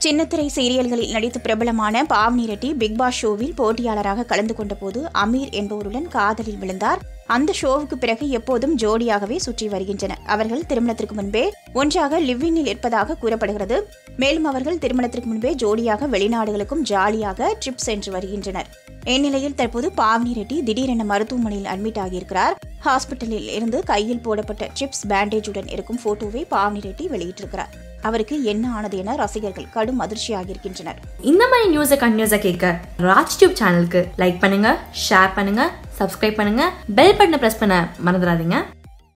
சின்னத்திரை சீரியல்களில் நடித்து பிரபலமான பாவனி ரெட்டி பிக் பாஸ் ஷோவில் போட்டியாளராக கலந்து கொண்டபோது அமீர் என்பவருடன் காதலில் விழுந்தார் அந்த ஷோவுக்கு பிறகு எப்போதும் ஜோடியாகவே சுற்றி வருகின்றனர் அவர்கள் திருமணத்திற்கு முன்பே ஒன்றாக லிவ்வினில் இருப்பதாக கூறப்படுகிறது மேலும் அவர்கள் திருமணத்திற்கு முன்பே ஜோடியாக வெளிநாடுகளுக்கும் ஜாலியாக ட்ரிப் சென்று வருகின்றனர் இந்நிலையில் தற்போது பாவனி ரெட்டி திடீரென மருத்துவமனையில் அட்மிட் ஆகியிருக்கிறார் ஹாஸ்பிட்டலில் இருந்து கையில் போடப்பட்ட சிப்ஸ் பேண்டேஜுடன் இருக்கும் போட்டோவை பாவனி ரெட்டி வெளியிட்டிருக்கிறார் அவருக்கு என்ன ஆனது என ரசிகர்கள் கடும் அதிர்ச்சியாகியிருக்கின்றனர் இந்த மாதிரி நியூஸை கண்டினியூஸாக கேட்க ராஜ் டியூப் சேனலுக்கு லைக் பண்ணுங்க ஷேர் பண்ணுங்க சப்ஸ்கிரைப் பண்ணுங்க பெல் பட்டனை ப்ரெஸ் பண்ண மறந்துடாதீங்க